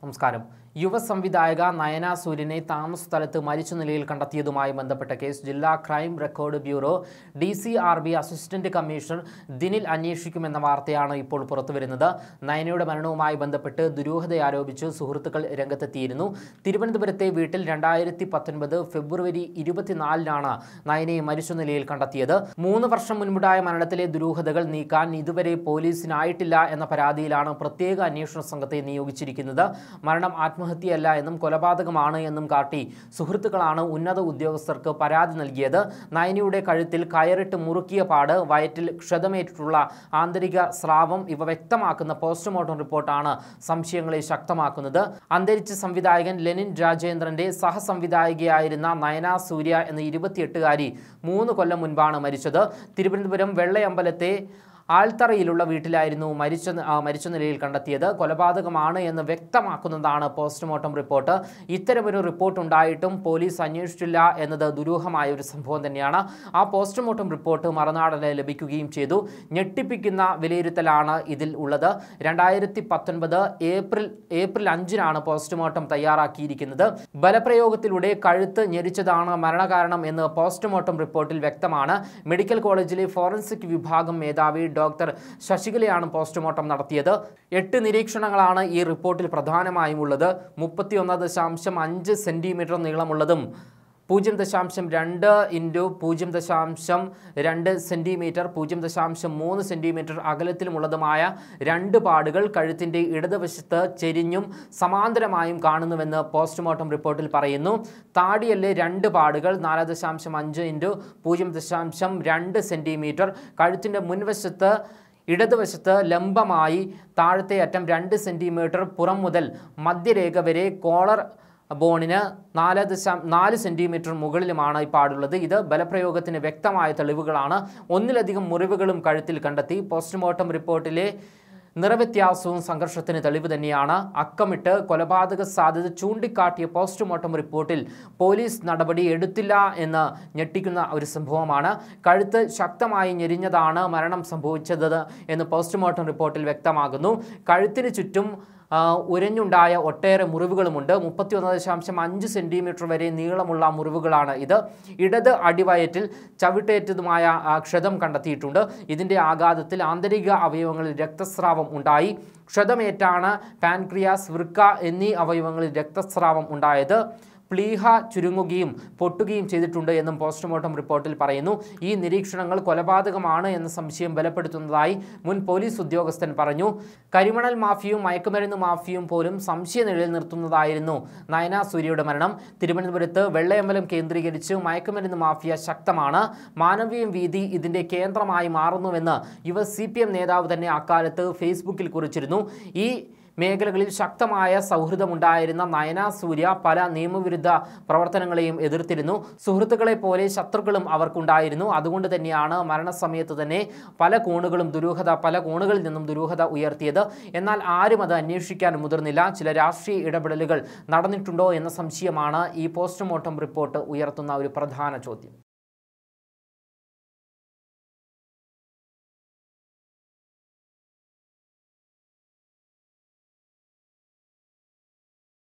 നമസ്കാരം യുവ സംവിധായക നയന സൂര്യനെ താമസ സ്ഥലത്ത് മരിച്ച നിലയിൽ കണ്ടെത്തിയതുമായി ബന്ധപ്പെട്ട കേസ് ജില്ലാ crime record bureau D C R B assistant commissioner Dinil അന്വേഷിക്കുമെന്ന വാർത്തയാണ് ഇപ്പോൾ പുറത്തുവരുന്നത് നയനയുടെ മരണവുമായി ബന്ധപ്പെട്ട് ദുരൂഹത ആരോപിച്ച് സുഹൃത്തുക്കൾ രംഗത്തെത്തിയിരുന്നു തിരുവനന്തപുരത്തെ വീട്ടിൽ രണ്ടായിരത്തി പത്തൊൻപത് ഫെബ്രുവരി ഇരുപത്തിനാലിനാണ് നയനയെ മരിച്ച നിലയിൽ കണ്ടെത്തിയത് മൂന്ന് വർഷം മുൻപുണ്ടായ മരണത്തിലെ ദുരൂഹതകൾ നീക്കാൻ ഇതുവരെ പോലീസിനായിട്ടില്ല എന്ന പരാതിയിലാണ് പ്രത്യേക അന്വേഷണ സംഘത്തെ നിയോഗിച്ചിരിക്കുന്നത് മരണം ആത്മഹത്യയല്ല എന്നും കൊലപാതകമാണ് എന്നും കാട്ടി സുഹൃത്തുക്കളാണ് ഉന്നത ഉദ്യോഗസ്ഥർക്ക് പരാതി നൽകിയത് നയനിയുടെ കഴുത്തിൽ കയറിട്ട് മുറുക്കിയ പാട് വയറ്റിൽ ക്ഷതമേറ്റിട്ടുള്ള ആന്തരിക സ്രാവം ഇവ വ്യക്തമാക്കുന്ന പോസ്റ്റ്മോർട്ടം റിപ്പോർട്ടാണ് സംശയങ്ങളെ ശക്തമാക്കുന്നത് അന്തരിച്ച സംവിധായകൻ ലെനിൻ രാജേന്ദ്രന്റെ സഹസംവിധായികയായിരുന്ന നയന സൂര്യ എന്ന ഇരുപത്തിയെട്ടുകാരി മൂന്ന് കൊല്ലം മുൻപാണ് മരിച്ചത് തിരുവനന്തപുരം വെള്ളയമ്പലത്തെ ആൽത്തറയിലുള്ള വീട്ടിലായിരുന്നു മരിച്ച ആ, മരിച്ച നിലയിൽ കണ്ടെത്തിയത് കൊലപാതകമാണ് എന്ന് വ്യക്തമാക്കുന്നതാണ് പോസ്റ്റ്മോർട്ടം റിപ്പോർട്ട് ഇത്തരമൊരു റിപ്പോർട്ട് ഉണ്ടായിട്ടും പോലീസ് അന്വേഷിച്ചില്ല എന്നത് ദുരൂഹമായ ഒരു സംഭവം തന്നെയാണ് ആ പോസ്റ്റ്മോർട്ടം റിപ്പോർട്ട് മറുനാടന് ലഭിക്കുകയും ചെയ്തു ഞെട്ടിപ്പിക്കുന്ന വിലയിരുത്തലാണ് ഇതിൽ ഉള്ളത് രണ്ടായിരത്തി പത്തൊൻപത് ഏപ്രിൽ ഏപ്രിൽ അഞ്ചിനാണ് പോസ്റ്റ്മോർട്ടം തയ്യാറാക്കിയിരിക്കുന്നത് ബലപ്രയോഗത്തിലൂടെ കഴുത്ത് ഞെരിച്ചതാണ് മരണകാരണം എന്ന് പോസ്റ്റ്മോർട്ടം റിപ്പോർട്ടിൽ വ്യക്തമാണ് മെഡിക്കൽ കോളേജിലെ ഫോറൻസിക് വിഭാഗം മേധാവി ഡോക്ടർ ശശികലയാണ് പോസ്റ്റ്മോർട്ടം നടത്തിയത് എട്ട് നിരീക്ഷണങ്ങളാണ് ഈ റിപ്പോർട്ടിൽ പ്രധാനമായും ഉള്ളത് മുപ്പത്തിയൊന്ന് ദശാംശം അഞ്ച് സെൻറ്റിമീറ്റർ നീളമുള്ളതും പൂജ്യം ദശാംശം രണ്ട് ഇൻറ്റു പൂജ്യം ദശാംശം രണ്ട് സെൻറ്റിമീറ്റർ പൂജ്യം ദശാംശം മൂന്ന് സെൻറ്റിമീറ്റർ അകലത്തിലുമുള്ളതുമായ രണ്ട് പാടുകൾ കഴുത്തിൻ്റെ ഇടതുവശത്ത് ചെരിഞ്ഞും സമാന്തരമായും കാണുന്നുവെന്ന് പോസ്റ്റ്മോർട്ടം റിപ്പോർട്ടിൽ പറയുന്നു താടിയല്ലെ രണ്ട് പാടുകൾ നാല് ദശാംശം അഞ്ച് ഇൻറ്റു പൂജ്യം ദശാംശം രണ്ട് സെൻറ്റിമീറ്റർ കഴുത്തിൻ്റെ മുൻവശത്ത് ഇടതുവശത്ത് ലംബമായി താഴത്തെ അറ്റം രണ്ട് സെൻറ്റിമീറ്റർ പുറം മുതൽ മധ്യരേഖ വരെ കോളർ ബോണിന് നാല് ദശാം നാല് സെൻറ്റിമീറ്റർ മുകളിലുമാണ് ഈ പാടുള്ളത് ഇത് ബലപ്രയോഗത്തിന് വ്യക്തമായ തെളിവുകളാണ് ഒന്നിലധികം മുറിവുകളും കഴുത്തിൽ കണ്ടെത്തി പോസ്റ്റ്മോർട്ടം റിപ്പോർട്ടിലെ നിറവ്യത്യാസവും സംഘർഷത്തിന് തെളിവ് തന്നെയാണ് അക്കമിട്ട് കൊലപാതക സാധ്യത ചൂണ്ടിക്കാട്ടിയ പോസ്റ്റ്മോർട്ടം റിപ്പോർട്ടിൽ പോലീസ് നടപടി എടുത്തില്ല എന്ന് ഞെട്ടിക്കുന്ന ഒരു സംഭവമാണ് കഴുത്ത് ശക്തമായി ഞെരിഞ്ഞതാണ് മരണം സംഭവിച്ചത് എന്ന് പോസ്റ്റ്മോർട്ടം റിപ്പോർട്ടിൽ വ്യക്തമാകുന്നു കഴുത്തിന് ചുറ്റും ആ, ഉരഞ്ഞുണ്ടായ ഒട്ടേറെ മുറിവുകളുമുണ്ട് മുപ്പത്തിയൊന്ന് ദശാംശം അഞ്ച് സെൻറ്റിമീറ്റർ വരെ നീളമുള്ള മുറിവുകളാണ് ഇത് ഇടത് അടിവയറ്റിൽ ചവിട്ടേറ്റതുമായ ആ, ക്ഷതം കണ്ടെത്തിയിട്ടുണ്ട് ഇതിൻ്റെ ആഘാതത്തിൽ ആന്തരിക അവയവങ്ങളിൽ രക്തസ്രാവം ഉണ്ടായി ക്ഷതമേറ്റാണ് പാൻക്രിയാസ് വൃക്ക എന്നീ അവയവങ്ങളിൽ രക്തസ്രാവം ഉണ്ടായത് പ്ലീഹ ചുരുങ്ങുകയും പൊട്ടുകയും ചെയ്തിട്ടുണ്ട് എന്നും പോസ്റ്റ്മോർട്ടം റിപ്പോർട്ടിൽ പറയുന്നു ഈ നിരീക്ഷണങ്ങൾ കൊലപാതകമാണ് എന്ന സംശയം ബലപ്പെടുത്തുന്നതായി മുൻ പോലീസ് ഉദ്യോഗസ്ഥൻ പറഞ്ഞു കരിമണൽ മാഫിയും മയക്കുമരുന്ന് മാഫിയും പോലും സംശയ നിഴലിൽ നിർത്തുന്നതായിരുന്നു നയന സൂര്യയുടെ മരണം തിരുവനന്തപുരത്ത് വെള്ളയമ്പലം കേന്ദ്രീകരിച്ച് മയക്കുമരുന്ന് മാഫിയ ശക്തമാണ് മാനവീയം വീതി ഇതിന്റെ കേന്ദ്രമായി മാറുന്നുവെന്ന് യുവ സി നേതാവ് തന്നെ അക്കാലത്ത് ഫേസ്ബുക്കിൽ കുറിച്ചിരുന്നു ഈ മേഖലകളിൽ ശക്തമായ സൗഹൃദമുണ്ടായിരുന്ന നയന സൂര്യ പല നിയമവിരുദ്ധ പ്രവർത്തനങ്ങളെയും എതിർത്തിരുന്നു സുഹൃത്തുക്കളെ പോലെ ശത്രുക്കളും അവർക്കുണ്ടായിരുന്നു അതുകൊണ്ട് തന്നെയാണ് മരണസമയത്ത് തന്നെ പല കോണുകളും ദുരൂഹത പല കോണുകളിൽ നിന്നും ദുരൂഹത ഉയർത്തിയത് എന്നാൽ ആരും അത് അന്വേഷിക്കാൻ മുതിർന്നില്ല ചില രാഷ്ട്രീയ ഇടപെടലുകൾ നടന്നിട്ടുണ്ടോ എന്ന സംശയമാണ് ഈ പോസ്റ്റ്മോർട്ടം റിപ്പോർട്ട് ഉയർത്തുന്ന ഒരു പ്രധാന ചോദ്യം